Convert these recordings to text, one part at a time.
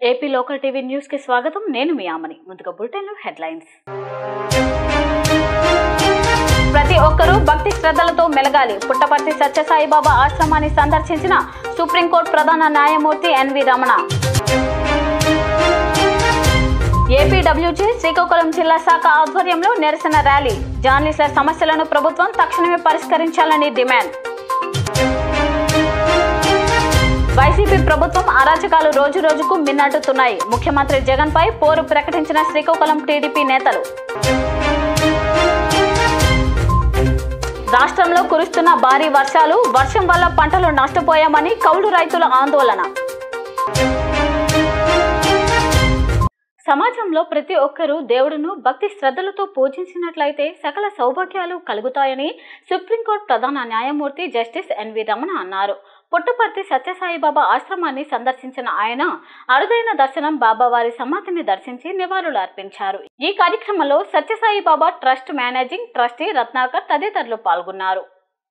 AP local TV news కి స్వాగతం నేను మీ ఆమని ముందుగా బులెటిన్ హెడ్లైన్స్ ప్రతి ఒక్కరూ భక్తి శ్రద్ధలతో మెలగాలి పుట్టపర్తి సత్యసాయిబాబా ఆశ్రమాన్ని సందర్శించిన సుప్రీంకోర్టు ప్రధాన న్యాయమూర్తి ఎన్వి రమణ ఏపీడబ్ల్యూజే శ్రీకాకుళం జిల్లా శాఖ ఆధ్వర్యంలో నిరసన ర్యాలీ జర్నలిస్టుల సమస్యలను ప్రభుత్వం తక్షణమే పరిష్కరించాలని డిమాండ్ వైసీపీ ప్రభుత్వం అరాచకాలు రోజు రోజుకు మిన్నట్టుతున్నాయి ముఖ్యమంత్రి జగన్ పై పోరు ప్రకటించిన శ్రీకాకుళం టీడీపీ నేతలు రాష్ట్రంలో కురుస్తున్న భారీ వర్షాలు వర్షం వల్ల పంటలు నష్టపోయామని కౌలు రైతుల ఆందోళన సమాజంలో ప్రతి ఒక్కరూ దేవుడును భక్తి శ్రద్ధలతో పూజించినట్లయితే సకల సౌభాగ్యాలు కలుగుతాయని సుప్రీంకోర్టు ప్రధాన న్యాయమూర్తి జస్టిస్ ఎన్వి రమణ అన్నారు పుట్టపర్తి సత్యసాయిబాబా ఆశ్రమాన్ని సందర్శించిన ఆయన అరుదైన దర్శనం బాబావారి సమాధిని దర్శించి నివాళులు అర్పించారు ఈ కార్యక్రమంలో Sathya Sai Baba trust managing trustee Ratnakar తదితరులు పాల్గొన్నారు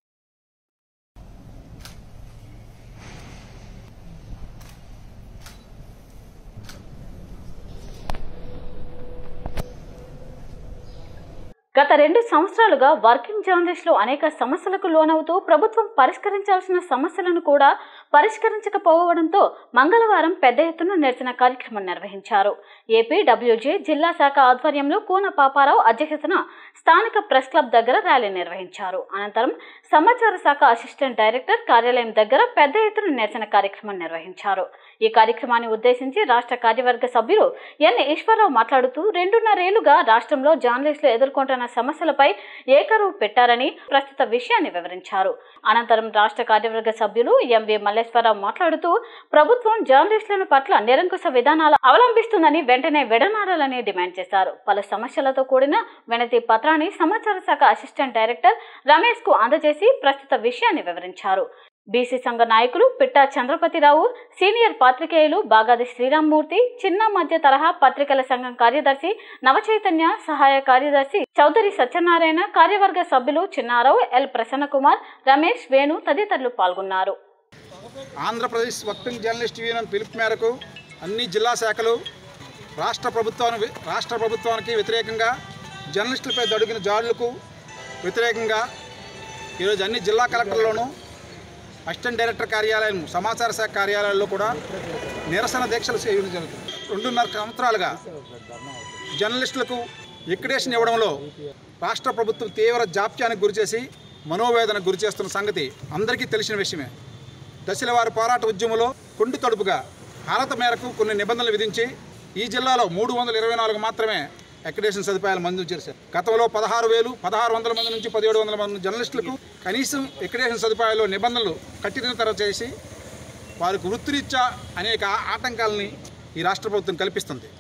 గత రెండు సంవత్సరాలుగా వర్కింగ్ జర్నలిస్టులు అనేక సమస్యలకు లోనవుతూ ప్రభుత్వం పరిష్కరించాల్సిన సమస్యలను కూడా పరిష్కరించకపోవడంతో మంగళవారం పెద్ద ఎత్తున నిరసన కార్యక్రమం నిర్వహించారు ఏపీ డబ్ల్యూజే జిల్లా శాఖ ఆధ్వర్యంలో కూన పాపారావు అధ్యక్షతన స్థానిక ప్రెస్ క్లబ్ దగ్గర ర్యాలీ నిర్వహించారు అనంతరం సమాచార శాఖ అసిస్టెంట్ డైరెక్టర్ కార్యాలయం దగ్గర పెద్ద ఎత్తున నిరసన కార్యక్రమం నిర్వహించారు ఈ కార్యక్రమాన్ని ఉద్దేశించి రాష్ట్ర కార్యవర్గ సభ్యులు ఎన్ ఈశ్వరరావు మాట్లాడుతూ రెండున్నరేళ్లుగా రాష్ట్రంలో జర్నలిస్టులు ఎదుర్కొంటున్న సమస్యలపై ఏకరువు పెట్టారని ప్రస్తుత విషయాన్ని వివరించారు అనంతరం రాష్ట్ర కార్యవర్గ సభ్యులు ఎంవి మల్లేశ్వరరావు మాట్లాడుతూ ప్రభుత్వం జర్నలిస్టుల పట్ల నిరంకుశ విధానాలు అవలంబిస్తుందని వెంటనే విడనాడాలని డిమాండ్ చేశారు పలు సమస్యలతో కూడిన వినతి పత్రాన్ని సమాచార శాఖ అసిస్టెంట్ డైరెక్టర్ రమేష్ కు అందజేసి ప్రస్తుత విషయాన్ని వివరించారు బీసీ సంఘ నాయకులు పిట్టా చంద్రపతిరావు సీనియర్ పాత్రికేయులు బాగాది శ్రీరామ్మూర్తి చిన్న మధ్య తరహా పత్రికల సంఘం కార్యదర్శి నవచైతన్య సహాయ కార్యదర్శి చౌదరి సత్యనారాయణ కార్యవర్గ సభ్యులు చిన్నారావు ఎల్ ప్రసన్నకుమార్ రమేష్ వేణు తదితరులు పాల్గొన్నారు ఆంధ్రప్రదేశ్ వర్కింగ్ జర్నలిస్ట్ యూనియన్ పిలుపు మేరకు అన్ని జిల్లా శాఖలు రాష్ట్ర ప్రభుత్వానికి రాష్ట్ర ప్రభుత్వానికి వ్యతిరేకంగా జర్నలిస్టులపై దొడిగిన జాడులకు వ్యతిరేకంగా ఈరోజు అన్ని జిల్లా కలెక్టర్లోనూ అసిస్టెంట్ డైరెక్టర్ కార్యాలయం సమాచార శాఖ కార్యాలయాల్లో కూడా నిరసన దీక్షలు చేయడం జరుగుతుంది రెండున్నర సంవత్సరాలుగా జర్నలిస్టులకు ఎక్రిడేషన్ ఇవ్వడంలో రాష్ట్ర ప్రభుత్వం తీవ్ర జాప్యానికి గురిచేసి మనోవేదనకు గురి చేస్తున్న సంగతి అందరికీ తెలిసిన విషయమే దశల వారి పోరాట ఉద్యమంలో కొండు తడుపుగా అర్హత మేరకు కొన్ని నిబంధనలు విధించి ఈ జిల్లాలో మూడు వందల ఇరవై నాలుగు మాత్రమే అక్రిడేషన్ సదుపాయాలు మంజూరు చేశారు గతంలో పదహారు వేలు పదహారు వందల మంది నుంచి పదిహేడు వందల మంది జర్నలిస్టులకు కనీసం అక్రిడేషన్ సదుపాయాలు నిబంధనలు కఠినతరం చేసి వారికి వృత్తిరీత్యా అనేక ఆ- ఆటంకాలని ఈ రాష్ట్ర ప్రభుత్వం కల్పిస్తుంది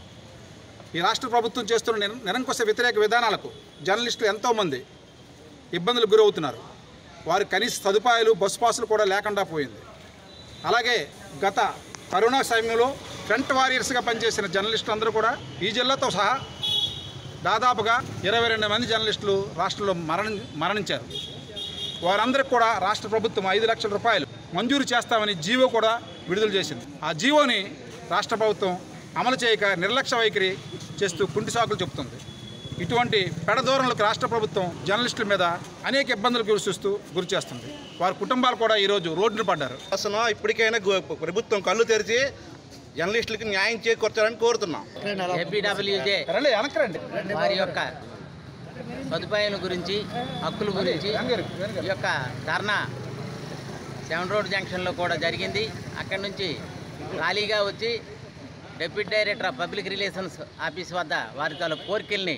ఈ రాష్ట్ర ప్రభుత్వం చేస్తున్న నిర- నిరంకుశ వ్యతిరేక విధానాలకు జర్నలిస్టులు ఎంతోమంది ఇబ్బందులకు గురవుతున్నారు వారి కనీస సదుపాయాలు బస్సు పాసులు కూడా లేకుండా పోయింది అలాగే గత కరోనా సమయంలో ఫ్రంట్ వారియర్స్గా పనిచేసిన జర్నలిస్టులు అందరూ కూడా ఈ జిల్లాతో సహా దాదాపుగా ఇరవై రెండు మంది జర్నలిస్టులు రాష్ట్రంలో మరణి మరణించారు వారందరికీ కూడా రాష్ట్ర ప్రభుత్వం ఐదు లక్షల రూపాయలు మంజూరు చేస్తామని జీవో కూడా విడుదల చేసింది ఆ జీవోని రాష్ట్ర ప్రభుత్వం అమలు చేయక నిర్లక్ష్య వైఖరి చేస్తూ కుంటి సాకులు చెబుతుంది ఇటువంటి పెడధోరణులకు రాష్ట్ర ప్రభుత్వం జర్నలిస్టుల మీద అనేక ఇబ్బందులకు గురి చూస్తూ గురి చేస్తుంది వారి కుటుంబాలు కూడా ఈరోజు రోడ్డున పడ్డారు అసలు ఇప్పటికైనా గు- ప్రభుత్వం కళ్ళు తెరిచి జర్నలిస్టులకి న్యాయం చేకూర్చాలని కోరుతున్నాం ఏపీడబ్ల్యూజే రండి వెనకరండి వారి యొక్క సదుపాయాల గురించి హక్కుల గురించి ఈ యొక్క ధర్నా సెవెన్ రోడ్ జంక్షన్లో కూడా జరిగింది అక్కడి నుంచి ఖాళీగా వచ్చి deputy director of public relations office వద్ద వారి తాలూ కోరికల్ని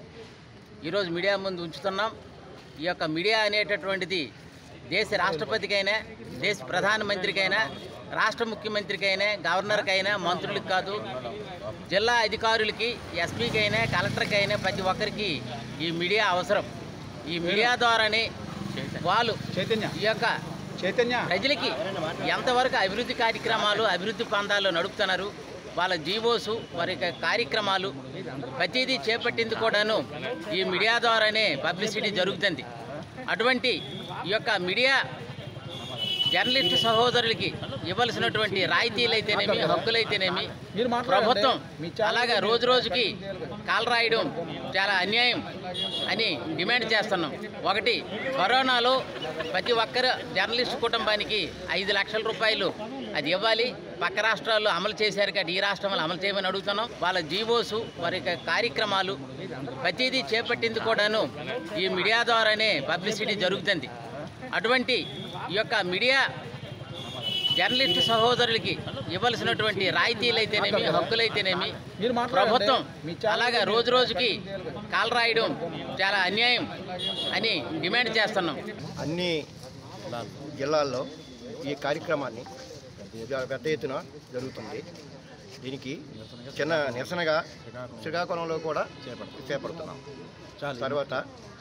ఈరోజు మీడియా ముందు ఉంచుతున్నాం ఈ యొక్క మీడియా అనేటటువంటిది దేశ రాష్ట్రపతికైనా దేశ ప్రధానమంత్రికైనా రాష్ట్ర ముఖ్యమంత్రికైనా గవర్నర్కైనా మంత్రులకు కాదు జిల్లా అధికారులకి ఎస్పీకైనా కలెక్టర్కైనా ప్రతి ఒక్కరికి ఈ మీడియా అవసరం ఈ మీడియా ద్వారానే వాళ్ళు చైతన్య ఈ యొక్క చైతన్య ప్రజలకి ఎంతవరకు అభివృద్ధి కార్యక్రమాలు అభివృద్ధి పందాలు నడుపుతున్నారు వాళ్ళ జీవోసు వారి యొక్క కార్యక్రమాలు ప్రతిదీ చేపట్టింది కూడాను ఈ మీడియా ద్వారానే పబ్లిసిటీ జరుగుతుంది అటువంటి ఈ యొక్క మీడియా జర్నలిస్టు సహోదరులకి ఇవ్వాల్సినటువంటి రాయితీలు అయితేనేమి హక్కులైతేనేమి ప్రభుత్వం అలాగా రోజు రోజుకి కాలు రాయడం చాలా అన్యాయం అని డిమాండ్ చేస్తున్నాం ఒకటి కరోనాలో ప్రతి ఒక్కరు జర్నలిస్ట్ కుటుంబానికి ఐదు లక్షల రూపాయలు అది ఇవ్వాలి పక్క రాష్ట్రాల్లో అమలు చేశారు కాబట్టి ఈ రాష్ట్రంలో అమలు చేయమని అడుగుతున్నాం వాళ్ళ జీవోసు వారి యొక్క కార్యక్రమాలు ప్రతిదీ చేపట్టింది కూడాను ఈ మీడియా ద్వారానే పబ్లిసిటీ జరుగుతుంది అటువంటి ఈ యొక్క మీడియా జర్నలిస్టు సహోదరులకి ఇవ్వాల్సినటువంటి రాయితీలు అయితేనేమి హక్కులైతేనేమి ప్రభుత్వం అలాగా రోజు రోజుకి కాలు రాయడం చాలా అన్యాయం అని డిమాండ్ చేస్తున్నాం అన్ని జిల్లాల్లో ఈ కార్యక్రమాన్ని జ- పెద్ద ఎత్తున జరుగుతుంది దీనికి చిన్న నిరసనగా శ్రీకాకుళంలో కూడా చేపడుతున్నాం తర్వాత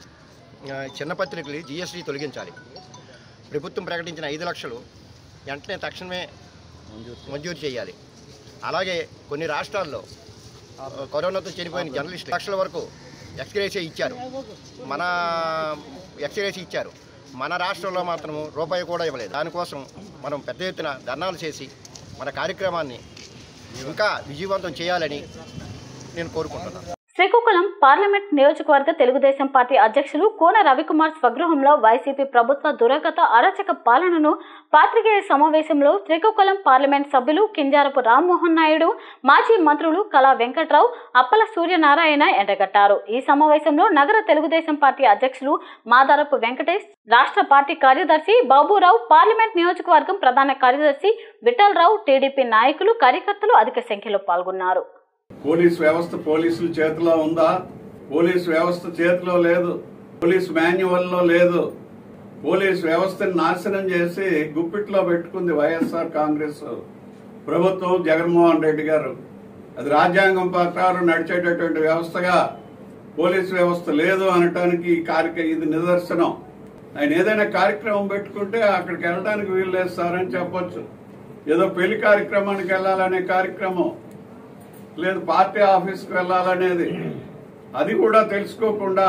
ఆ, చిన్న పత్రికలు జిఎస్టీ తొలగించాలి ప్రభుత్వం ప్రకటించిన ఐదు లక్షలు వెంటనే తక్షణమే మంజూరు చేయాలి అలాగే కొన్ని రాష్ట్రాల్లో ఆ, కరోనాతో చనిపోయిన జర్నలిస్ట్ లక్షల వరకు ఎక్స్గ్రేషియా ఇచ్చారు మన ఎక్స్గ్రేషియా ఇచ్చారు మన రాష్ట్రంలో మాత్రం రూపాయి కూడా ఇవ్వలేదు దానికోసం మనం పెద్ద ఎత్తున ధర్నాలు చేసి మన కార్యక్రమాన్ని ఇంకా విజయవంతం చేయాలని నేను కోరుకుంటున్నాను శ్రీకాకుళం పార్లమెంట్ నియోజకవర్గ తెలుగుదేశం పార్టీ అధ్యక్షులు కోన రవికుమార్ స్వగృహంలో వైసీపీ ప్రభుత్వ దురగత అరాచక పాలనను పాత్రికేయ సమావేశంలో శ్రీకాకుళం పార్లమెంట్ సభ్యులు కింజారపు రామ్మోహన్ నాయుడు మాజీ మంత్రులు కళా వెంకట్రావు అప్పల సూర్యనారాయణ ఎండగట్టారు ఈ సమావేశంలో నగర తెలుగుదేశం పార్టీ అధ్యక్షులు మాదారపు వెంకటేష్ రాష్ట్ర పార్టీ కార్యదర్శి బాబురావు పార్లమెంట్ నియోజకవర్గం ప్రధాన కార్యదర్శి విఠలరావు టీడీపీ నాయకులు కార్యకర్తలు అధిక సంఖ్యలో పాల్గొన్నారు పోలీస్ వ్యవస్థ పోలీసుల చేతిలో ఉందా పోలీస్ వ్యవస్థ చేతిలో లేదు పోలీస్ మాన్యువల్లో లేదు పోలీస్ వ్యవస్థని నాశనం చేసి గుప్పిట్లో పెట్టుకుంది వైఎస్ఆర్ కాంగ్రెస్ ప్రభుత్వం జగన్మోహన్ రెడ్డి గారు అది రాజ్యాంగం ప్రకారం నడిచేటటువంటి వ్యవస్థగా పోలీస్ వ్యవస్థ లేదు అనటానికి ఈ కార్యక్రమం ఇది నిదర్శనం ఆయన ఏదైనా కార్యక్రమం పెట్టుకుంటే అక్కడికి వెళ్ళడానికి వీలు లేదు సార్ అని చెప్పొచ్చు ఏదో పెళ్లి కార్యక్రమానికి వెళ్ళాలనే కార్యక్రమం లేదు పార్టీ ఆఫీస్కి వెళ్ళాలనేది అది కూడా తెలుసుకోకుండా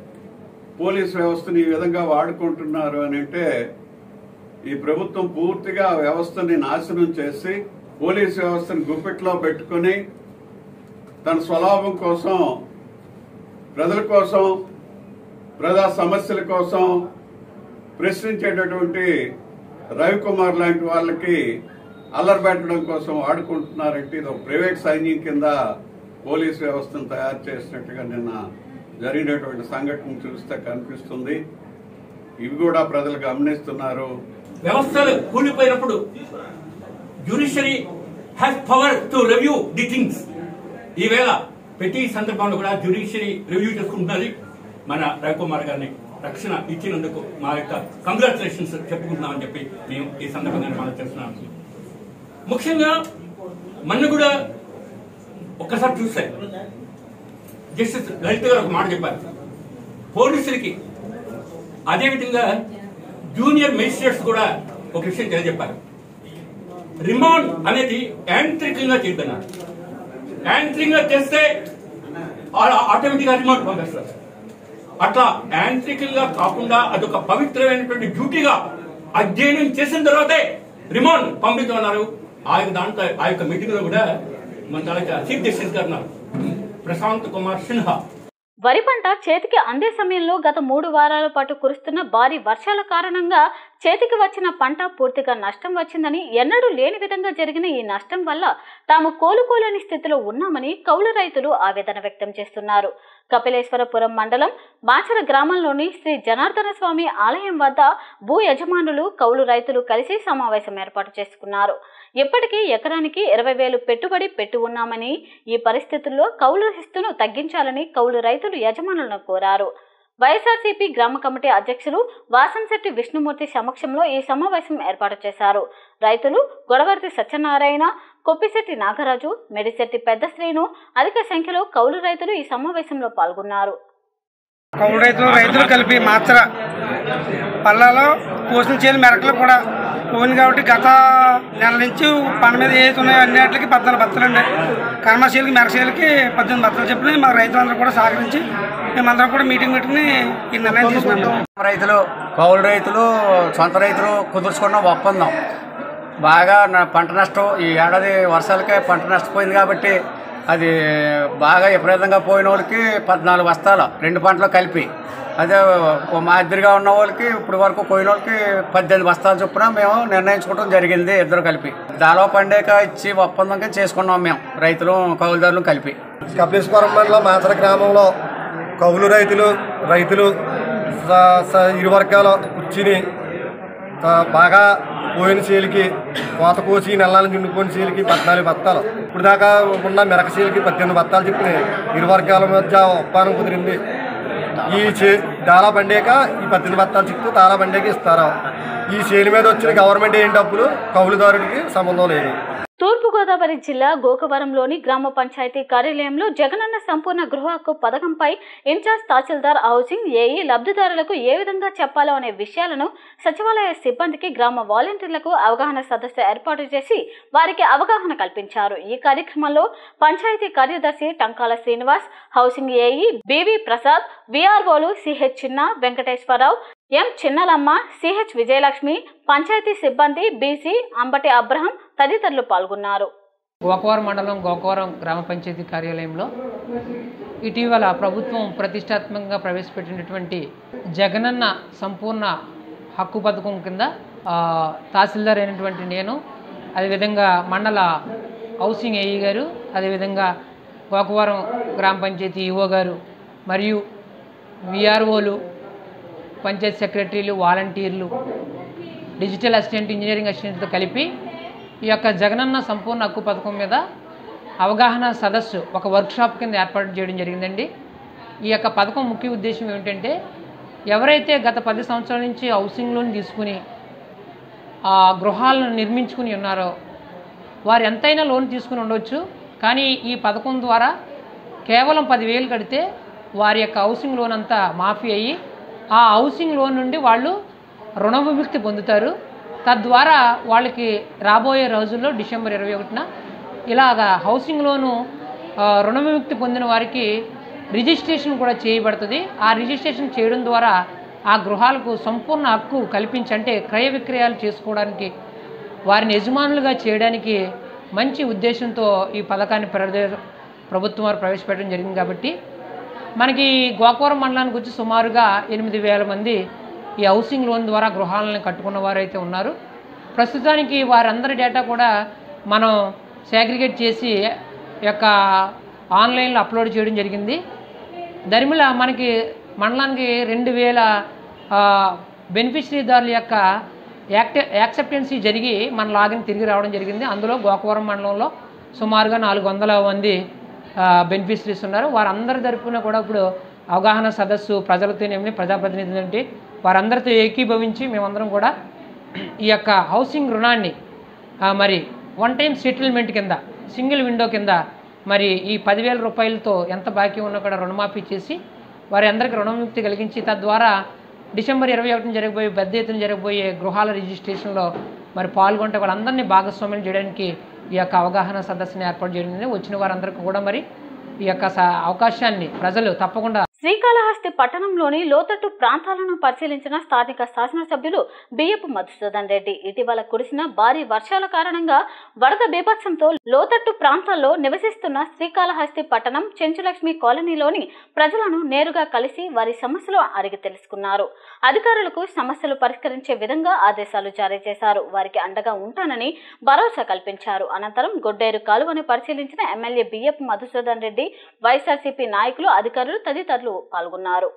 పోలీస్ వ్యవస్థని ఈ విధంగా వాడుకుంటున్నారు అని అంటే ఈ ప్రభుత్వం పూర్తిగా వ్యవస్థని నాశనం చేసి పోలీస్ వ్యవస్థని గుప్పిట్లో పెట్టుకుని తన స్వలాభం కోసం ప్రజల కోసం ప్రజా సమస్యల కోసం ప్రశ్నించేటటువంటి రవికుమార్ లాంటి వాళ్ళకి అల్లరిపెట్టడం కోసం వాడుకుంటున్నారంటే ఇది ఒక ప్రైవేట్ సైన్యం కింద పోలీస్ వ్యవస్థను తయారు చేసినట్టుగా నిన్న జరిగినటువంటి సంఘటన చూస్తే కనిపిస్తుంది ఇవి కూడా ప్రజలు గమనిస్తున్నారు వ్యవస్థలు కూలిపోయినప్పుడు judiciary has power to review the things ఈవేళ ప్రతి సందర్భంలో కూడా జ్యుడిషియరీ రివ్యూ చేసుకుంటున్నది మన రవికుమార్ గారిని రక్షణ ఇచ్చినందుకు మా యొక్క కంగ్రాచులేషన్స్ చెప్పుకుంటున్నామని చెప్పి మేము ఈ సందర్భంగా మనం చేస్తున్నాము ముఖ్యంగా మన కూడా ఒక్కసారి చూస్తే జస్టిస్ లలిత్ గారు ఒక మాట చెప్పారు పోలీసులకి అదేవిధంగా జూనియర్ మెజిస్ట్రేట్స్ కూడా ఒక విషయం తెలియజెప్పారు రిమాండ్ అనేది యాంత్రికంగా చేయద్దన్నారు యాంత్రికంగా చేస్తే ఆటోమేటిక్ గా రిమాండ్ పంపిస్తారు అట్లా యాంత్రికంగా కాకుండా అదొక పవిత్రమైనటువంటి డ్యూటీగా అధ్యయనం చేసిన తర్వాతే రిమాండ్ పంపించమన్నారు ఆ యొక్క దాంట్లో ఆ యొక్క మీటింగ్ లో కూడా మన తాలూకా చీఫ్ జస్టిస్ గారు ఉన్నారు ప్రశాంత్ కుమార్ సిన్హా వరి పంట చేతికి అందే సమయంలో గత మూడు వారాల పాటు కురుస్తున్న భారీ వర్షాల కారణంగా చేతికి వచ్చిన పంట పూర్తిగా నష్టం వచ్చిందని ఎన్నడూ లేని విధంగా జరిగిన ఈ నష్టం వల్ల తాము కోలుకోలేని స్థితిలో ఉన్నామని కౌలు రైతులు ఆవేదన వ్యక్తం చేస్తున్నారు కపిలేశ్వరపురం మండలం బాచర గ్రామంలోని శ్రీ జనార్దన స్వామి ఆలయం వద్ద భూ యజమానులు కౌలు రైతులు కలిసి సమావేశం ఏర్పాటు చేసుకున్నారు ఇప్పటికీ ఎకరానికి ఇరవై వేలు పెట్టుబడి పెట్టి ఉన్నామని ఈ పరిస్థితుల్లో కౌలు హిస్తును తగ్గించాలని కౌలు రైతులు యజమానులను కోరారు వైఎస్ఆర్సీపీ గ్రామ కమిటీ అధ్యక్షులు వాసంశెట్టి విష్ణుమూర్తి సమక్షంలో ఈ సమావేశం ఏర్పాటు చేశారు రైతులు గొడవర్తి సత్యనారాయణ కొప్పిశెట్టి నాగరాజు మెడిశెట్టి పెద్ద శ్రీను అధిక సంఖ్యలో కౌలు రైతులు ఈ సమావేశంలో పాల్గొన్నారు కౌలు రైతులు రైతులు కలిపి మాత్ర పల్లాలో పోసిన చేలు మెరకలు కూడా పోయింది కాబట్టి గత నెల నుంచి పని మీద ఏదైతే ఉన్నాయో అన్నిటికి పద్నాలుగు బత్తలు అండి కర్మశీలకి మెరశీలకి పద్దెనిమిది బత్తలు చెప్పిన మా రైతులందరూ కూడా సహకరించి మేమందరం కూడా మీటింగ్ పెట్టుకుని ఈ నిర్ణయం తీసుకున్నాం రైతులు కౌలు రైతులు సొంత రైతులు కుదుర్చుకున్న ఒప్పందం బాగా నా- పంట నష్టం ఈ ఏడాది వర్షాలకే పంట నష్టపోయింది కాబట్టి అది బాగా విపరీతంగా పోయిన వాళ్ళకి పద్నాలుగు బస్తాలు రెండు పంటలు కలిపి అదే ఓ మాదిరిగా ఉన్న వాళ్ళకి ఇప్పుడు వరకు పోయిన వాళ్ళకి పద్దెనిమిది బస్తాలు చొప్పున మేము నిర్ణయించుకోవడం జరిగింది ఇద్దరు కలిపి దాలో పండేక ఇచ్చి ఒప్పందం కింద చేసుకున్నాం మేము రైతులు కౌలుదారులు కలిపి కపిలేశ్వరం మండలం మాచర గ్రామంలో కౌలు రైతులు రైతులు స- స- ఇరు వర్గాల కూర్చుని ఆ, బాగా పోయిన చేలికి కోత కోసి నెలలను చుండుకొని చేలికి పద్నాలుగు బత్తాలు ఇప్పుడు దాకా ఉన్న మెరక చేలికి పద్దెనిమిది బత్తాలు చెప్పిన ఇరు వర్గాల మధ్య ఒప్పానం కుదిరింది ఈ చే దాలా పండాక ఈ పద్దెనిమిది బత్తాలు చెప్తూ తాలా పండాక ఇస్తారు ఈ చేలి మీద వచ్చిన గవర్నమెంట్ ఏం డబ్బులు కౌలుదారుడికి సంబంధం లేదు తూర్పుగోదావరి జిల్లా గోకవరంలోని గ్రామ పంచాయతీ కార్యాలయంలో జగనన్న సంపూర్ణ గృహ హక్కు పథకంపై ఇన్ఛార్జ్ తహసీల్దార్ హౌసింగ్ ఏఈ లబ్ధిదారులకు ఏ విధంగా చెప్పాలో అనే విషయాలను సచివాలయ సిబ్బందికి గ్రామ వాలంటీర్లకు అవగాహన సదస్సు ఏర్పాటు చేసి వారికి అవగాహన కల్పించారు ఈ కార్యక్రమంలో పంచాయతీ కార్యదర్శి Tankala Srinivas housing AE B V Prasad విఆర్ఓలు CH Chinna Venkateswararao M Chinnalamma CH Vijayalakshmi panchayat సిబ్బంది బీసీ అంబటి అబ్రహం తదితరులు పాల్గొన్నారు గోకవరం మండలం గోకవరం గ్రామ పంచాయతీ కార్యాలయంలో ఇటీవల ప్రభుత్వం ప్రతిష్టాత్మకంగా ప్రవేశపెట్టినటువంటి జగనన్న సంపూర్ణ హక్కు పథకం కింద ఆ, తహసీల్దార్ అయినటువంటి నేను అదేవిధంగా మండల హౌసింగ్ ఏఈ గారు అదేవిధంగా గోకవరం గ్రామ పంచాయతీ ఈఓ గారు మరియు విఆర్ఓలు పంచాయత్ సెక్రటరీలు వాలంటీర్లు డిజిటల్ అసిస్టెంట్ ఇంజనీరింగ్ అసిస్టెంట్తో కలిపి ఈ యొక్క జగనన్న సంపూర్ణ హక్కు పథకం మీద అవగాహన సదస్సు ఒక వర్క్షాప్ కింద ఏర్పాటు చేయడం జరిగిందండి ఈ యొక్క పథకం ముఖ్య ఉద్దేశం ఏమిటంటే ఎవరైతే గత పది సంవత్సరాల నుంచి హౌసింగ్ లోన్ తీసుకుని ఆ గృహాలను నిర్మించుకుని ఉన్నారో వారు ఎంతైనా లోన్ తీసుకుని ఉండొచ్చు కానీ ఈ పథకం ద్వారా కేవలం పదివేలు కడితే వారి యొక్క హౌసింగ్ లోన్ అంతా మాఫీ అయ్యి ఆ హౌసింగ్ లోన్ నుండి వాళ్ళు రుణ విముక్తి పొందుతారు తద్వారా వాళ్ళకి రాబోయే రోజుల్లో డిసెంబర్ ఇరవై ఒకటిన ఇలాగా హౌసింగ్ లోను ఆ, రుణ విముక్తి పొందిన వారికి రిజిస్ట్రేషన్ కూడా చేయబడుతుంది ఆ రిజిస్ట్రేషన్ చేయడం ద్వారా ఆ గృహాలకు సంపూర్ణ హక్కు కల్పించి అంటే క్రయ విక్రయాలు చేసుకోవడానికి వారిని యజమానులుగా చేయడానికి మంచి ఉద్దేశంతో ఈ పథకాన్ని ప్రదే ప్రభుత్వం వారు ప్రవేశపెట్టడం జరిగింది కాబట్టి మనకి గోకవరం మండలానికి వచ్చి సుమారుగా ఎనిమిది వేల మంది ఈ హౌసింగ్ లోన్ ద్వారా గృహాలను కట్టుకున్న వారైతే ఉన్నారు ప్రస్తుతానికి వారందరి డేటా కూడా మనం సేగ్రిగేట్ చేసి ఈ యొక్క ఆన్లైన్లో అప్లోడ్ చేయడం జరిగింది దరిమిల మనకి మండలానికి రెండు వేల బెనిఫిషరీదారుల యొక్క యాక్ట యాక్సెప్టెన్సీ జరిగి మన లాగిన్ తిరిగి రావడం జరిగింది అందులో గోకవరం మండలంలో సుమారుగా నాలుగు వందల మంది బెనిఫిషరీస్ ఉన్నారు వారందరి తరపున కూడా ఇప్పుడు అవగాహన సదస్సు ప్రజలతోనేమి ప్రజాప్రతినిధులు అంటే వారందరితో ఏకీభవించి మేమందరం కూడా ఈ యొక్క హౌసింగ్ రుణాన్ని ఆ, మరి వన్ టైం సెటిల్మెంట్ కింద సింగిల్ విండో కింద మరి ఈ పదివేల రూపాయలతో ఎంత బాకీ ఉన్నా కూడా రుణమాఫీ చేసి వారి అందరికీ రుణవిముక్తి కలిగించి తద్వారా డిసెంబర్ ఇరవై ఒకటిన జరగబోయే పెద్ద ఎత్తున జరగబోయే గృహాల రిజిస్ట్రేషన్లో మరి పాల్గొంటే వాళ్ళందరినీ భాగస్వామ్యం చేయడానికి ఈ యొక్క అవగాహన సదస్సుని ఏర్పాటు చేయడం వచ్చిన వారందరికీ కూడా మరి ఈ యొక్క స- అవకాశాన్ని ప్రజలు తప్పకుండా శ్రీకాళహస్తి పట్టణంలోని లోతట్టు ప్రాంతాలను పరిశీలించిన స్థానిక శాసనసభ్యులు బియ్యపు మధుసూదన్ రెడ్డి ఇటీవల కురిసిన భారీ వర్షాల కారణంగా వరద బీభత్సంతో లోతట్టు ప్రాంతాల్లో నివసిస్తున్న శ్రీకాళహస్తి పట్టణం చెంచులక్ష్మి కాలనీలోని ప్రజలను నేరుగా కలిసి వారి సమస్యలు అడిగి తెలుసుకున్నారు అధికారులకు సమస్యలు పరిష్కరించే విధంగా ఆదేశాలు జారీ చేశారు వారికి అండగా ఉంటానని భరోసా కల్పించారు అనంతరం గొడ్డేరు కాలువను పరిశీలించిన ఎమ్మెల్యే బియ్యపు మధుసూదన్ రెడ్డి వైఎస్ఆర్సీపీ నాయకులు అధికారులు తదితరులు పాల్గొన్నారు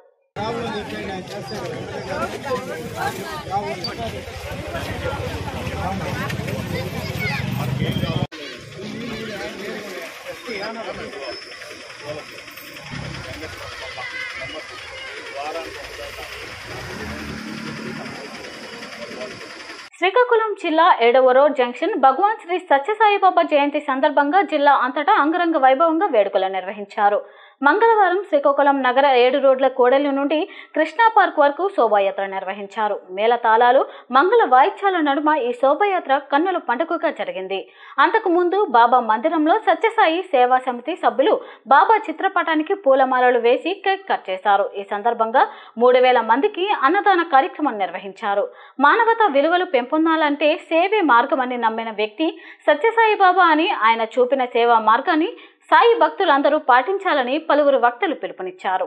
శ్రీకాకుళం జిల్లా ఏడవ రోడ్ జంక్షన్ భగవాన్ శ్రీ సత్యసాయిబాబా జయంతి సందర్భంగా జిల్లా అంతటా అంగరంగ వైభవంగా వేడుకలు నిర్వహించారు మంగళవారం శ్రీకాకుళం నగర ఏడు రోడ్ల కోడలి నుండి కృష్ణా పార్క్ వరకు శోభాయాత్ర నిర్వహించారు మేళ తాళాలు మంగళ వాయిద్యాల నడుమ ఈ శోభాయాత్ర కన్నుల పండుగగా జరిగింది అంతకు ముందు బాబా మందిరంలో సత్యసాయి సేవా సమితి సభ్యులు బాబా చిత్రపటానికి పూలమాలలు వేసి కేక్ కట్ చేశారు ఈ సందర్భంగా మూడు వేల మందికి అన్నదాన కార్యక్రమం నిర్వహించారు మానవతా విలువలు పెంపొందాలంటే సేవే మార్గమని నమ్మిన వ్యక్తి సత్యసాయి బాబా అని ఆయన చూపిన సేవా మార్గాన్ని సాయి భక్తులందరూ పాటించాలని పలువురు వక్తలు పిలుపునిచ్చారు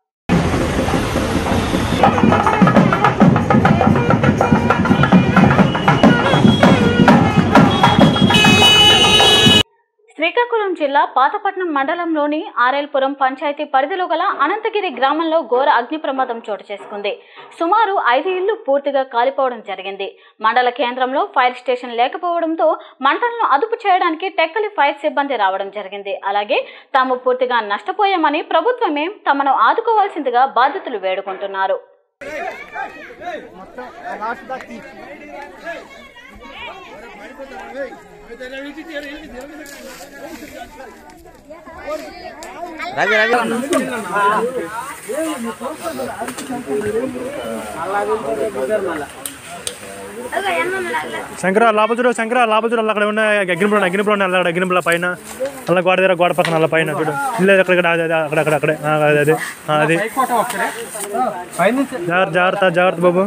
శ్రీకాకుళం జిల్లా పాతపట్నం మండలంలోని ఆరేల్పురం పంచాయతీ పరిధిలో గల అనంతగిరి గ్రామంలో ఘోర అగ్ని ప్రమాదం చోటు చేసుకుంది సుమారు ఐదు ఇళ్లు పూర్తిగా కాలిపోవడం జరిగింది మండల కేంద్రంలో ఫైర్ స్టేషన్ లేకపోవడంతో మంటలను అదుపు చేయడానికి టెక్కలి ఫైర్ సిబ్బంది రావడం జరిగింది అలాగే తాము పూర్తిగా నష్టపోయామని ప్రభుత్వమే తమను ఆదుకోవాల్సిందిగా బాధితులు వేడుకుంటున్నారు శంకర లాభజుడు శంకర లాభజుడు అలా అక్కడ ఉన్న అగ్నిపురం అగ్నిపురం అలా అక్కడ అగ్నిపుల పైన అలా గోడ దగ్గర గోడ పక్కన అలా పైన చూడు ఇల్లు అక్కడ ఇక్కడ అదే, అదే, అక్కడ అక్కడ అక్కడే ఆ, అదే అదే ఆ, అది జాగ్రత్త జాగ్రత్త జాగ్రత్త బాబు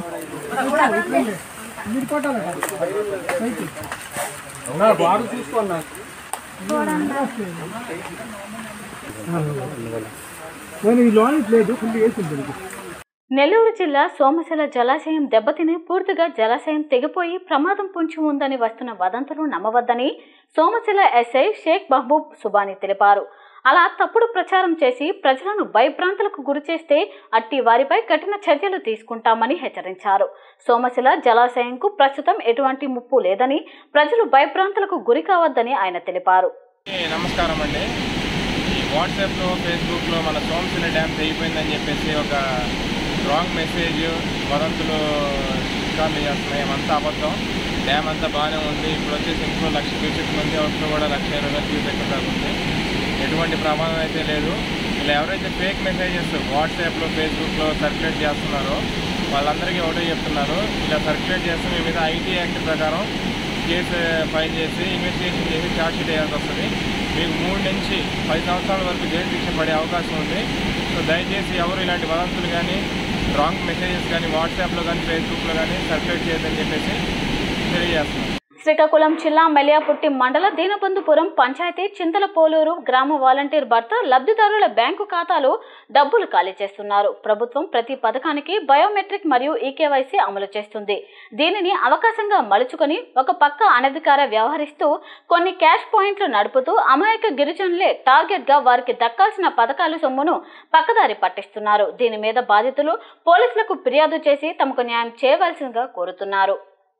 నెల్లూరు జిల్లా సోమశిల జలాశయం దెబ్బతిని పూర్తిగా జలాశయం తెగిపోయి ప్రమాదం పొంచి ఉందని వస్తున్న వదంతులు నమ్మవద్దని సోమశిల ఎస్ఐ షేక్ మహబూబ్ సుబాని తెలిపారు అలా తప్పుడు ప్రచారం చేసి ప్రజలను భయభ్రాంతులకు గురి చేస్తే అట్టి వారిపై కఠిన చర్యలు తీసుకుంటామని హెచ్చరించారు సోమశిల జలాశయంకు ప్రస్తుతం ఎటువంటి ముప్పు లేదని ప్రజలు భయభ్రాంతులకు గురి కావద్దని ఆయన తెలిపారు నమస్కారం అండి ఈ వాట్సాప్లో ఫేస్బుక్లో మన సోమశిల డ్యామ్ తెగిపోయిందని చెప్పేసి ఒక రాంగ్ మెసేజ్ వదంతులు కాల్ చేస్తున్నాయి ఏమంతా అబద్ధం డ్యామ్ అంతా బాగానే ఉంది ఇప్పుడు వచ్చేసి ఇంట్లో లక్ష క్యూసెక్ మంది అవుట్లో కూడా లక్ష ఇరవై వేల క్యూసెక్ దాకా ఉంది ఎటువంటి ప్రమాదం అయితే లేదు ఇలా ఎవరైతే ఫేక్ మెసేజెస్ వాట్సాప్లో ఫేస్బుక్లో సర్క్యులేట్ చేస్తున్నారో వాళ్ళందరికీ ఒకటే చెప్తున్నారు ఇలా సర్క్యులేట్ చేస్తే మీ మీద ఐటీ యాక్ట్ ప్రకారం కేసు ఫైల్ చేసి ఇన్వెస్టిగేషన్ చేసి ఛార్జ్ షీట్ వేయాల్సి వస్తుంది మీకు మూడు నుంచి పది సంవత్సరాల వరకు జైలు శిక్ష పడే అవకాశం ఉంది సో దయచేసి ఎవరు ఇలాంటి వదంతులు కానీ రాంగ్ మెసేజెస్ కానీ వాట్సాప్లో కానీ ఫేస్బుక్లో కానీ సర్క్యులేట్ చేయొద్దని చెప్పేసి తెలియజేస్తున్నాను శ్రీకాకుళం జిల్లా మెలియాపుట్టి మండల దీనబంధుపురం పంచాయతీ చింతలపోలూరు గ్రామ వాలంటీర్ భర్త లబ్ధిదారుల బ్యాంకు ఖాతాలో డబ్బులు ఖాళీ చేస్తున్నారు ప్రభుత్వం ప్రతి పథకానికి బయోమెట్రిక్ మరియు ఈకేవైసీ అమలు చేస్తుంది దీనిని అవకాశంగా మలుచుకొని ఒక పక్క అనధికార వ్యవహరిస్తూ కొన్ని క్యాష్ పాయింట్లు నడుపుతూ అమాయక గిరిజనులే టార్గెట్ గా వారికి దక్కాల్సిన పథకాల సొమ్మును పక్కదారి పట్టిస్తున్నారు దీని మీద బాధితులు పోలీసులకు ఫిర్యాదు చేసి తమకు న్యాయం చేయవలసిందిగా కోరుతున్నారు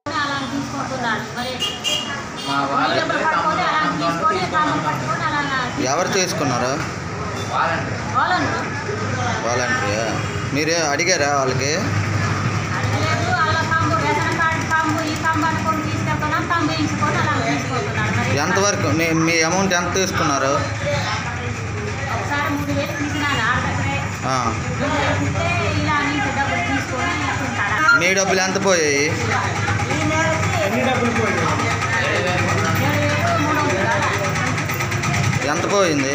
ఎవరు చేసుకున్నారా వాలంటీరియా మీరే అడిగారా వాళ్ళకి ఎంతవరకు మీ- మీ అమౌంట్ ఎంత తీసుకున్నారు ఆ. మీ డబ్బులు ఎంత పోయాయి ఎంత పోయింది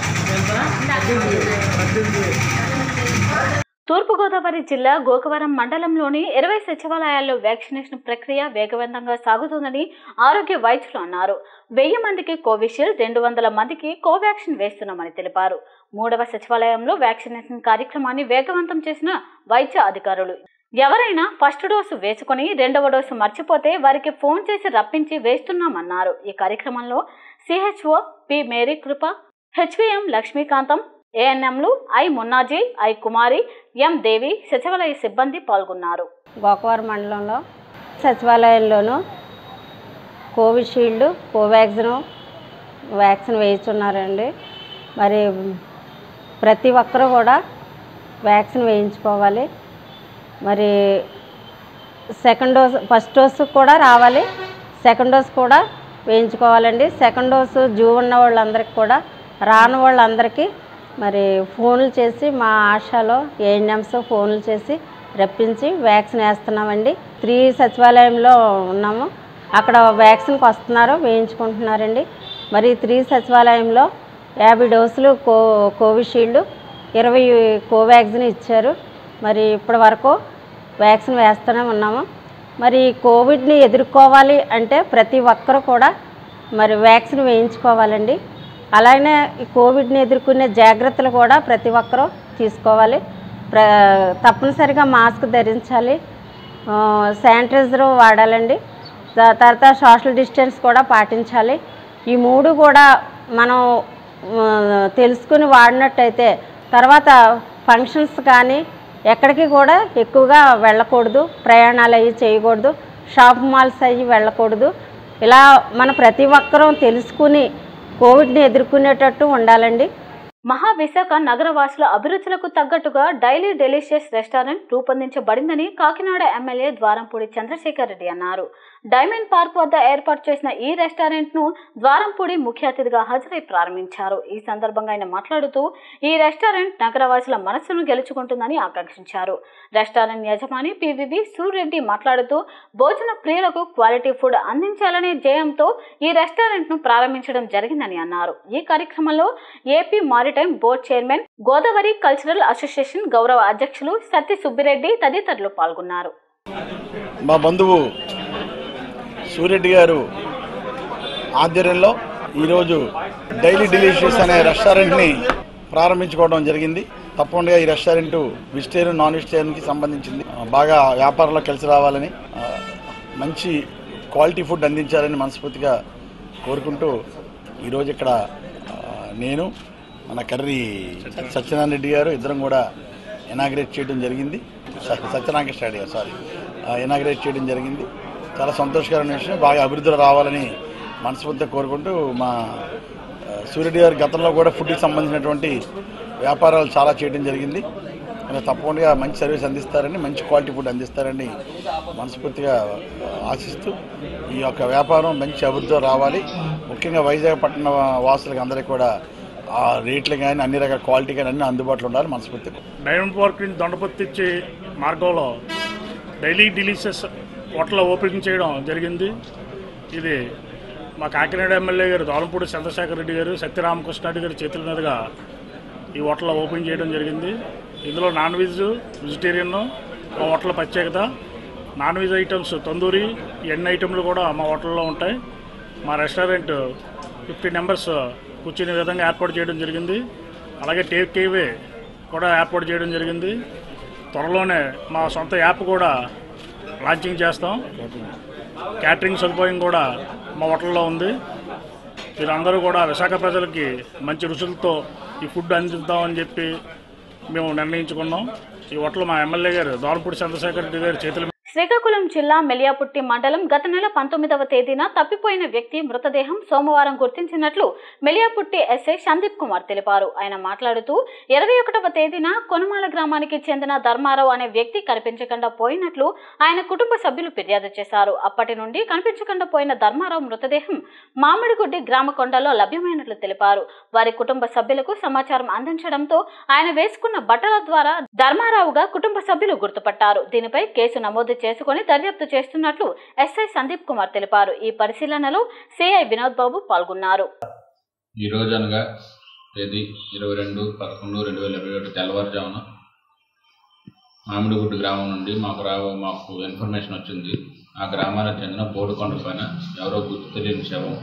తూర్పుగోదావరి జిల్లా గోకవరం మండలంలోని ఇరవై సచివాలయాల్లో వ్యాక్సినేషన్ ప్రక్రియ వేగవంతంగా సాగుతుందని ఆరోగ్య వైద్యులు అన్నారు వెయ్యి మందికి కోవిషీల్డ్ రెండు వందల మందికి కోవాక్సిన్ వేస్తున్నామని తెలిపారు మూడవ సచివాలయంలో వ్యాక్సినేషన్ కార్యక్రమాన్ని వేగవంతం చేసిన వైద్య అధికారులు ఎవరైనా ఫస్ట్ డోసు వేసుకుని రెండవ డోసు మర్చిపోతే వారికి ఫోన్ చేసి రప్పించి వేస్తున్నామన్నారు ఈ కార్యక్రమంలో CHO P Mary Krupa HVM Lakshmikantham ఏఎన్ఎంలు ఐ మున్నాజీ ఐ కుమారి ఎం దేవి సచివాలయ సిబ్బంది పాల్గొన్నారు గోకవరం మండలంలో సచివాలయంలోనూ కోవిషీల్డ్ కోవాక్సిన్ వ్యాక్సిన్ వేయిస్తున్నారండి మరి ప్రతి ఒక్కరూ కూడా వ్యాక్సిన్ వేయించుకోవాలి మరి సెకండ్ డోస్ ఫస్ట్ డోస్ కూడా రావాలి సెకండ్ డోస్ కూడా వేయించుకోవాలండి సెకండ్ డోసు జూ ఉన్న వాళ్ళందరికీ కూడా రాని వాళ్ళందరికీ మరి ఫోన్లు చేసి మా ఆశాలో ఏఎన్ఎంస్ ఫోన్లు చేసి రప్పించి వ్యాక్సిన్ వేస్తున్నామండి త్రీ సచివాలయంలో ఉన్నాము అక్కడ వ్యాక్సిన్కి వస్తున్నారు వేయించుకుంటున్నారండి మరి త్రీ సచివాలయంలో యాభై డోసులు కో కోవిషీల్డ్ ఇరవై కోవాక్సిన్ ఇచ్చారు మరి ఇప్పటి వరకు వ్యాక్సిన్ వేస్తూనే ఉన్నాము మరి కోవిడ్ని ఎదుర్కోవాలి అంటే ప్రతి ఒక్కరు కూడా మరి వ్యాక్సిన్ వేయించుకోవాలండి అలానే ఈ కోవిడ్ని ఎదుర్కొనే జాగ్రత్తలు కూడా ప్రతి ఒక్కరూ తీసుకోవాలి ప్ర తప్పనిసరిగా మాస్క్ ధరించాలి ఆ, శానిటైజర్ వాడాలండి దా- తర్వాత సోషల్ డిస్టెన్స్ కూడా పాటించాలి ఈ మూడు కూడా మనం ఆ, తెలుసుకుని వాడినట్టయితే తర్వాత ఫంక్షన్స్ కానీ ఎక్కడికి కూడా ఎక్కువగా వెళ్ళకూడదు ప్రయాణాలు అవి చేయకూడదు షాప్ మాల్స్ అవి వెళ్ళకూడదు ఇలా మన ప్రతి ఒక్కరూ తెలుసుకుని కోవిడ్ని ఎదుర్కొనేటట్టు ఉండాలండి మహావిశాఖ నగరవాసుల అభిరుచులకు తగ్గట్టుగా డైలీ డెలిషియస్ రెస్టారెంట్ రూపొందించబడిందని కాకినాడ ఎమ్మెల్యే ద్వారంపూడి చంద్రశేఖర్ రెడ్డి అన్నారు డైమండ్ పార్క్ వద్ద ఏర్పాటు చేసిన ఈ రెస్టారెంట్ ను ద్వారంపూడి ముఖ్య అతిథిగా హాజరై ప్రారంభించారు ఈ సందర్భంగా ఆయన మాట్లాడుతూ ఈ రెస్టారెంట్ నగరవాసుల మనస్సును గెలుచుకుంటుందని ఆకాంక్షించారు రెస్టారెంట్ యజమాని పివివి సూర్యరెడ్డి మాట్లాడుతూ భోజన ప్రియులకు క్వాలిటీ ఫుడ్ అందించాలనే ధ్యేయంతో ఈ రెస్టారెంట్ ను ప్రారంభించడం జరిగిందని అన్నారు ఈ కార్యక్రమంలో AP maritime board chairman Godavari cultural association గౌరవ అధ్యక్షులు సత్తి సుబ్బిరెడ్డి తదితరులు పాల్గొన్నారు మా బంధువు సూర్యరెడ్డి గారు ఆధ్వర్యంలో ఈరోజు డైలీ డెలిషియస్ అనే రెస్టారెంట్ని ప్రారంభించుకోవడం జరిగింది తప్పకుండా ఈ రెస్టారెంట్ వెజిటేరియన్ నాన్ వెజిటేరియన్కి సంబంధించింది ఆ, బాగా వ్యాపారంలో కలిసి రావాలని ఆ, మంచి క్వాలిటీ ఫుడ్ అందించాలని మనస్ఫూర్తిగా కోరుకుంటూ ఈరోజు ఇక్కడ ఆ, నేను మన కర్రీ సత్యనారాయణ రెడ్డి గారు ఇద్దరం కూడా ఇనాగ్రేట్ చేయడం జరిగింది స- సత్యనారాయణ రెడ్డి గారు సారీ ఇనాగ్రేట్ చేయడం జరిగింది చాలా సంతోషకరమైన విషయం బాగా అభివృద్ధిలో రావాలని మనస్ఫూర్తిగా కోరుకుంటూ మా ఆ, సూర్యుడి గారు గతంలో కూడా ఫుడ్కి సంబంధించినటువంటి వ్యాపారాలు చాలా చేయడం జరిగింది ఆయన తప్పకుండా మంచి సర్వీస్ అందిస్తారని మంచి క్వాలిటీ ఫుడ్ అందిస్తారని మనస్ఫూర్తిగా ఆ, ఆశిస్తూ ఈ యొక్క వ్యాపారం మంచి అభివృద్ధిలో రావాలి ముఖ్యంగా వైజాగ్ పట్టణ వాసులకు అందరికీ కూడా ఆ రేట్లు కానీ అన్ని రకాల క్వాలిటీ కానీ అన్ని అందుబాటులో ఉండాలి మనస్ఫూర్తిగా డైమండ్ పార్క్ నుంచి దొండపత్తిచ్చే మార్గంలో డైలీ డిలీషియస్ హోటల్ ఓపెనింగ్ చేయడం జరిగింది ఇది మా కాకినాడ ఎమ్మెల్యే గారు దోలంపూడి చంద్రశేఖర్ రెడ్డి గారు సత్యరామకృష్ణ రెడ్డి గారి చేతుల మీదుగా ఈ హోటల్ ఓపెన్ చేయడం జరిగింది ఇందులో నాన్ వెజ్ వెజిటేరియన్ మా హోటల్ ప్రత్యేకత నాన్ వెజ్ ఐటమ్స్ తందూరి ఎన్ని ఐటమ్లు కూడా మా హోటల్లో ఉంటాయి మా రెస్టారెంట్ ఫిఫ్టీ మెంబర్స్ కూర్చునే విధంగా ఏర్పాటు చేయడం జరిగింది అలాగే టేక్ కేవే కూడా ఏర్పాటు చేయడం జరిగింది త్వరలోనే మా సొంత యాప్ కూడా లాంచింగ్ చేస్తాం క్యాటరింగ్ సదుపాయం కూడా మా హోటల్లో ఉంది మీరందరూ కూడా విశాఖ ప్రజలకి మంచి రుచులతో ఈ ఫుడ్ అందిద్దామని చెప్పి మేము నిర్ణయించుకున్నాం ఈ హోటల్ మా ఎమ్మెల్యే గారు దోరపూడి చంద్రశేఖర్ రెడ్డి గారి చేతుల శ్రీకాకుళం జిల్లా మెలియాపుట్టి మండలం గత నెల పంతొమ్మిదవ తేదీన తప్పిపోయిన వ్యక్తి మృతదేహం సోమవారం గుర్తించినట్లు మెలియాపుట్టి ఎస్ఐ సందీప్ కుమార్ తెలిపారు ఆయన మాట్లాడుతూ ఇరవై ఒకటవ తేదీన కొనుమాల గ్రామానికి చెందిన ధర్మారావు అనే వ్యక్తి కనిపించకుండా పోయినట్లు ఆయన కుటుంబ సభ్యులు ఫిర్యాదు చేశారు అప్పటి నుండి కనిపించకుండా పోయిన ధర్మారావు మృతదేహం మామిడిగుడ్డి గ్రామ కొండలో లభ్యమైనట్లు తెలిపారు వారి కుటుంబ సభ్యులకు సమాచారం అందించడంతో ఆయన వేసుకున్న బట్టల ద్వారా ధర్మారావుగా కుటుంబ సభ్యులు గుర్తుపట్టారు దీనిపై కేసు నమోదు చేసుకుని దర్యాప్తు చేస్తున్నట్లు ఎస్ఐ సందీప్ కుమార్ తెలిపారు ఈ పరిశీలనలో సిఐ వినోద్ బాబు పాల్గొన్నారు ఈ రోజు అనగా తేదీ ఇరవై రెండు పదకొండు రెండు వేల ఇరవై ఒకటి తెల్లవారుజామున మామిడిగుడ్డు గ్రామం నుండి మాకు రా మాకు ఇన్ఫర్మేషన్ వచ్చింది ఆ గ్రామానికి చెందిన బోడుకొండ పైన ఎవరో గుర్తు తెలియని శవం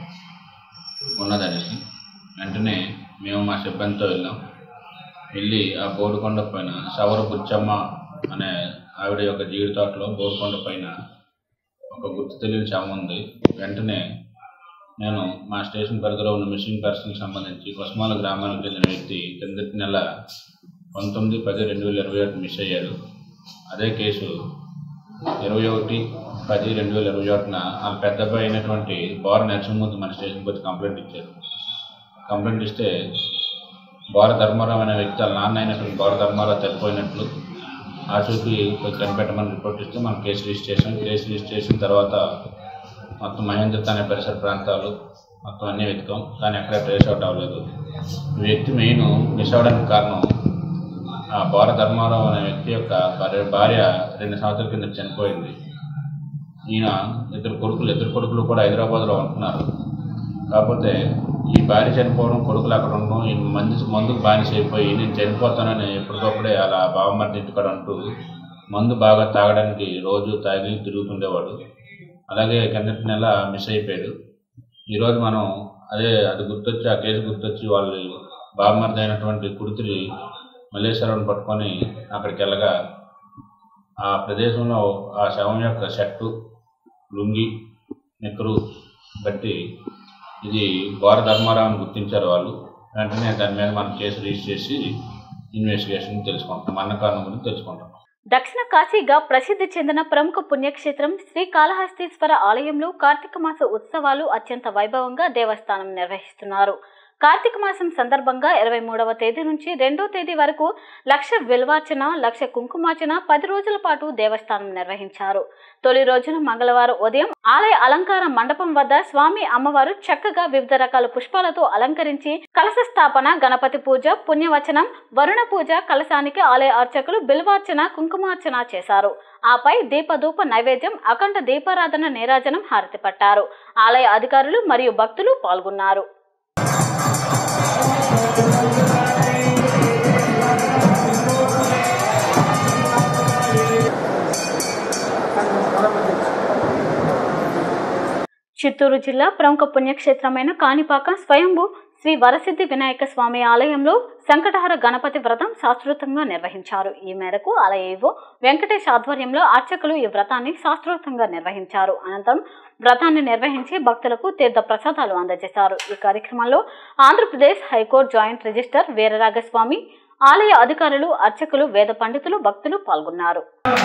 ఉన్నదనేసి వెంటనే మేము మా సిబ్బందితో వెళ్ళాం వెళ్ళి ఆ బోడుకొండ పైన సవర బుచ్చమ్మ అనే ఆవిడ యొక్క జీడి తోటలో బోడుకొండ పైన ఒక గుర్తు తెలియని శవం ఉంది వెంటనే నేను మా స్టేషన్ పరిధిలో ఉన్న మిస్సింగ్ పర్సన్కి సంబంధించి కొస్మాల గ్రామానికి చెందిన వ్యక్తి కిందటి నెల పంతొమ్మిది పది రెండు వేల ఇరవై ఒకటి మిస్ అయ్యారు అదే కేసు ఇరవై ఒకటి పది రెండు వేల ఇరవై ఒకటిన ఆ పెద్ద అబ్బాయి అయినటువంటి బోర నరసింహమూర్తి మన స్టేషన్కి వచ్చి కంప్లైంట్ ఇచ్చారు కంప్లైంట్ ఇస్తే బోర ధర్మారావు అనే వ్యక్తి వాళ్ళ నాన్న అయినటువంటి బోర ధర్మారావు చనిపోయినట్లు ఆచూకీ కనిపెట్టమని రిపోర్ట్ ఇస్తే మనం కేసు రిజిస్టర్ చేసాం కేసు రిజిస్టర్ చేసిన తర్వాత మొత్తం మహేంద్రత అనే పరిసర ప్రాంతాలు మొత్తం అన్నీ వెతుకాం కానీ ఎక్కడ ట్రేస్ అవుట్ అవ్వలేదు ఈ వ్యక్తి మెయిన్ మిస్ అవ్వడానికి కారణం ఆ బోర ధర్మారావు అనే వ్యక్తి యొక్క భార్య భార్య రెండు సంవత్సరాల కింద చనిపోయింది ఈయన ఇద్దరు కొడుకులు ఇద్దరు కొడుకులు కూడా హైదరాబాద్లో ఉంటున్నారు కాకపోతే ఈ భార్య చనిపోవడం కొడుకులు అక్కడ ఉండడం ఈ మంది మందుకు బానిస అయిపోయి నేను చనిపోతానని ఎప్పటికప్పుడే అలా బావమర్ది ఇంటికాడ అంటూ మందు బాగా తాగడానికి రోజు తాగి తిరుగుతుండేవాడు అలాగే కిందటి నెల మిస్ అయిపోయాడు ఈరోజు మనం అదే అది గుర్తొచ్చి ఆ కేసు గుర్తొచ్చి వాళ్ళు బావమర్ది అయినటువంటి కుడితిరి మల్లేశ్వరం పట్టుకొని అక్కడికి వెళ్ళగా ఆ ప్రదేశంలో ఆ శవం యొక్క షర్టు లుంగి నిక్కరు బట్టి ఇది ఘోర ధర్మారావుని గుర్తించారు వాళ్ళు వెంటనే దాని మీద మనం కేసు రిజిస్టర్ చేసి ఇన్వెస్టిగేషన్ తెలుసుకుంటాం అన్న కారణం గురించి తెలుసుకుంటాం దక్షిణ కాశీగా ప్రసిద్ధి చెందిన ప్రముఖ పుణ్యక్షేత్రం శ్రీ కాళహస్తీశ్వర ఆలయంలో కార్తీక మాస ఉత్సవాలు అత్యంత వైభవంగా దేవస్థానం నిర్వహిస్తున్నారు కార్తీక మాసం సందర్భంగా ఇరవై మూడవ తేదీ నుంచి రెండో తేదీ వరకు లక్ష విల్వార్చన లక్ష కుంకుమార్చన పది రోజుల పాటు దేవస్థానం నిర్వహించారు తొలి రోజున మంగళవారం ఉదయం ఆలయ అలంకార మండపం వద్ద స్వామి అమ్మవారు చక్కగా వివిధ రకాల పుష్పాలతో అలంకరించి కలశ స్థాపన గణపతి పూజ పుణ్యవచనం వరుణ పూజ కలశానికి ఆలయ అర్చకులు బిల్వార్చన కుంకుమార్చన చేశారు ఆపై దీపధూప నైవేద్యం అఖండ దీపారాధన నీరాజనం హారతి పట్టారు ఆలయ అధికారులు మరియు భక్తులు పాల్గొన్నారు చిత్తూరు జిల్లా ప్రముఖ పుణ్యక్షేత్రమైన కాణిపాక స్వయంభూ శ్రీ వరసిద్ధి వినాయక స్వామి ఆలయంలో సంకటహర గణపతి వ్రతం శాస్త్రోక్తంగా నిర్వహించారు ఈ మేరకు ఆలయ ఈవో వెంకటేష్ ఆధ్వర్యంలో అర్చకులు ఈ వ్రతాన్ని శాస్త్రోక్తంగా నిర్వహించారు అనంతరం వ్రతాన్ని నిర్వహించి భక్తులకు తీర్థ ప్రసాదాలు అందజేశారు ఈ కార్యక్రమంలో Andhra Pradesh high court joint register Veeraragaswamy ఆలయ అధికారులు అర్చకులు వేద పండితులు భక్తులు పాల్గొన్నారు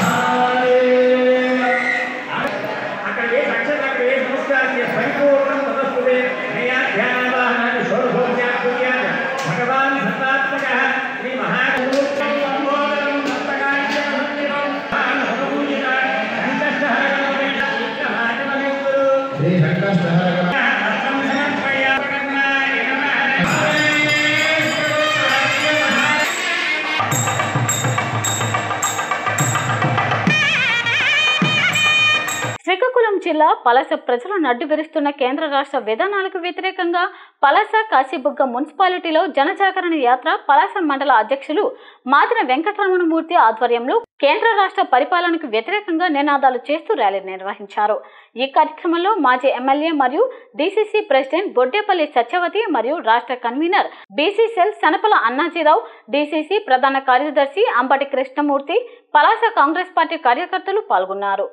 శ్రీకాకుళం జిల్లా పలస ప్రజలు నడ్డు విరుస్తున్న కేంద్ర రాష్ట్ర విధానాలకు వ్యతిరేకంగా పలాస కాశీబుగ్గ మున్సిపాలిటీలో జనజాగరణ యాత్ర పలాస మండల అధ్యక్షులు మాదిన వెంకటరమణమూర్తి ఆధ్వర్యంలో కేంద్ర రాష్ట్ర పరిపాలనకు వ్యతిరేకంగా నినాదాలు చేస్తూ ర్యాలీ నిర్వహించారు ఈ కార్యక్రమంలో మాజీ ఎమ్మెల్యే మరియు డీసీసీ ప్రెసిడెంట్ బొడ్డేపల్లి సత్యవతి మరియు రాష్ట్ర convener BCCL Sanapala Annajirao DCC ప్రధాన కార్యదర్శి అంబటి కృష్ణమూర్తి పలాస కాంగ్రెస్ పార్టీ కార్యకర్తలు పాల్గొన్నారు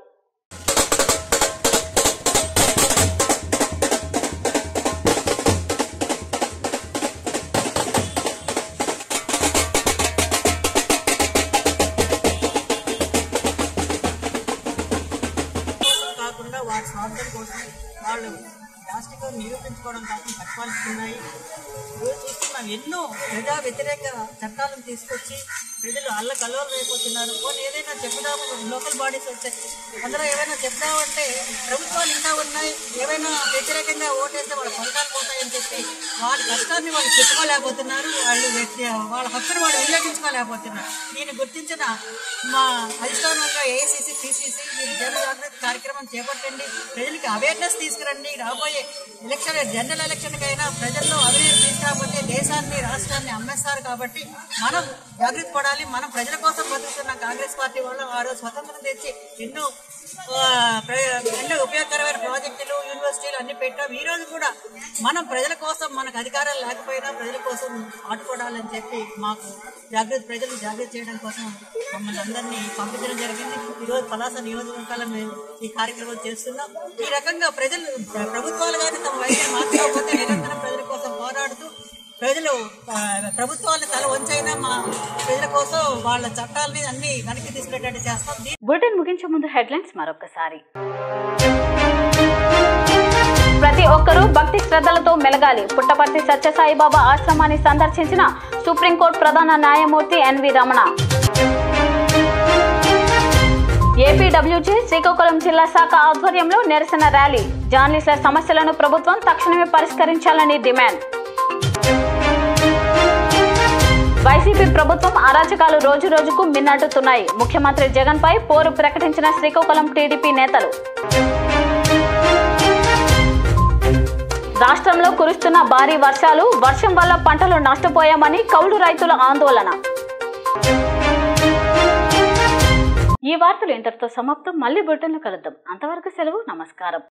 కాకుండా వారి స్వార్థం కోసం వాళ్ళు ప్లాస్టిక్ నిరూపించుకోవడం కోసం పరిపాలిస్తున్నాయి ఈరోజు చూస్తున్నాం ఎన్నో ప్రజా వ్యతిరేక చట్టాలను తీసుకొచ్చి ప్రజలు అల్ల కలవలు అయిపోతున్నారు పోనీ ఏదైనా చెప్దాము లోకల్ బాడీస్ వచ్చాయి అందులో ఏమైనా చెప్దామంటే ప్రభుత్వాలు ఇంకా ఉన్నాయి ఏమైనా వ్యతిరేకంగా ఓటేస్తే వాళ్ళ ఫలితాలు పోతాయని చెప్పి వాళ్ళ కష్టాన్ని వాళ్ళు చెప్పుకోలేకపోతున్నారు వాళ్ళు వ్యక్తి- వాళ్ళ హక్కును వాళ్ళు వినియోగించుకోలేకపోతున్నారు దీన్ని గుర్తించిన మా అధిష్టానంలో ఏఐసిసి పిసిసి మీరు జన జాగ్రత్త కార్యక్రమం చేపట్టండి ప్రజలకి అవేర్నెస్ తీసుకురండి రాబోయే ఎలక్షన్ జనరల్ ఎలక్షన్కైనా ప్రజల్లో అవేర్నెస్ తీసుకురాకపోతే దేశాన్ని రాష్ట్రాన్ని అమ్మేస్తారు కాబట్టి మనం జాగ్రత్త పడాలి మనం ప్రజల కోసం బతుకుతున్న కాంగ్రెస్ పార్టీ వాళ్ళు ఆ రోజు స్వతంత్రం తెచ్చి ఎన్నో ఆ, ప్ర- ఎన్నో ఉపయోగకరమైన ప్రాజెక్టులు యూనివర్సిటీలు అన్ని పెట్టాం ఈ రోజు కూడా మనం ప్రజల కోసం మనకు అధికారాలు లేకపోయినా ప్రజల కోసం ఆడుకోవాలని చెప్పి మాకు జాగ్రత్త ప్రజలు జాగ్రత్త చేయడం కోసం మమ్మల్ని అందరినీ పంపించడం జరిగింది ఈరోజు పలాస నియోజకవర్గాలను మేము ఈ కార్యక్రమం చేస్తున్నాం ఈ రకంగా ప్రజలు ప్రభుత్వాలు కానీ తమ వైద్యం మార్చుకోకపోతే నిరంతరం ప్రజల కోసం పోరాడుతూ ప్రజలు ఆ, ప్రభుత్వాలను తల వంచైనా మా ప్రజల కోసం వాళ్ళ చట్టాలని అన్ని వెనక్కి తీసుకునేటట్టు చేస్తాం దీ- బులెటిన్ ముగించే ముందు హెడ్లైన్స్ మరొకసారి ప్రతి ఒక్కరూ భక్తి శ్రద్ధలతో మెలగాలి పుట్టపర్తి సత్యసాయిబాబా ఆశ్రమాన్ని సందర్శించిన సుప్రీంకోర్టు ప్రధాన న్యాయమూర్తి ఎన్వి రమణ ఏపీడబ్ల్యూజే శ్రీకాకుళం జిల్లా శాఖ ఆధ్వర్యంలో నిరసన ర్యాలీ జర్నలిస్టుల సమస్యలను ప్రభుత్వం తక్షణమే పరిష్కరించాలని డిమాండ్ వైసీపీ ప్రభుత్వం అరాచకాలు రోజు రోజుకు మిన్నట్టుతున్నాయి ముఖ్యమంత్రి జగన్ పై పోరు ప్రకటించిన శ్రీకాకుళం టీడీపీ నేతలు రాష్ట్రంలో కురుస్తున్న భారీ వర్షాలు వర్షం వల్ల పంటలు నష్టపోయామని కౌలు రైతుల ఆందోళన ఈ వార్తలు ఇంతటితో సమాప్తం మళ్ళీ బులెటిన్లో కలుద్దాం అంతవరకు సెలవు నమస్కారం